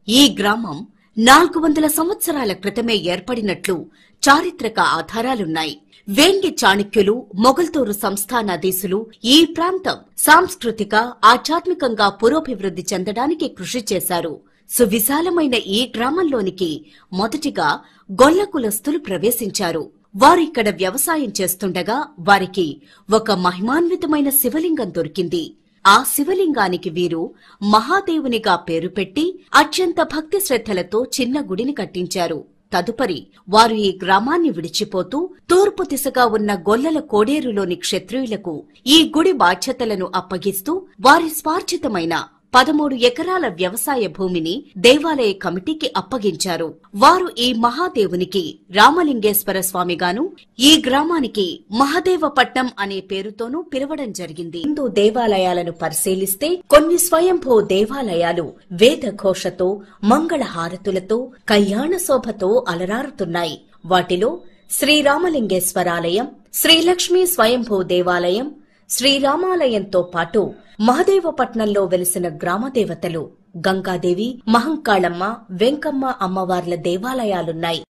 ఈ గ్రామం నాలుగు వందల సంవత్సరాల క్రితమే ఏర్పడినట్లు చారిత్రక ఆధారాలున్నాయి వేంగి చాణక్యులు మొగల్తూరు సంస్థానాధీశులు ఈ ప్రాంతం సాంస్కృతిక ఆధ్యాత్మికంగా పురోభివృద్ధి చెందడానికి కృషి చేశారు సువిశాలమైన ఈ గ్రామంలోనికి మొదటిగా గొల్ల కులస్తులు ప్రవేశించారు వారు ఇక్కడ వ్యవసాయం చేస్తుండగా వారికి ఒక మహిమాన్వితమైన శివలింగం దొరికింది ఆ శివలింగానికి వీరు మహాదేవునిగా పేరు పెట్టి అత్యంత భక్తి శ్రద్ధలతో చిన్న గుడిని కట్టించారు తదుపరి వారు ఈ గ్రామాన్ని విడిచిపోతూ తూర్పు దిశగా ఉన్న గొల్లల కోడేరులోని క్షత్రియులకు ఈ గుడి బాధ్యతలను అప్పగిస్తూ వారి స్వార్జితమైన పదమూడు ఎకరాల వ్యవసాయ భూమిని దేవాలయ కమిటీకి అప్పగించారు వారు ఈ మహాదేవునికి రామలింగేశ్వర స్వామిగాను ఈ గ్రామానికి మహదేవపట్నం అనే పేరుతోనూ పిలవడం జరిగింది హిందూ దేవాలయాలను పరిశీలిస్తే కొన్ని స్వయంభూ దేవాలయాలు వేద ఘోషతో మంగళహారతులతో కళ్యాణ శోభతో అలరారుతున్నాయి వాటిలో శ్రీరామలింగేశ్వరాలయం శ్రీలక్ష్మీ స్వయంభూ దేవాలయం శ్రీరామాలయంతో పాటు మహదేవపట్నంలో వెలిసిన గ్రామదేవతలు గంగాదేవి మహంకాళమ్మ వెంకమ్మ అమ్మవార్ల దేవాలయాలున్నాయి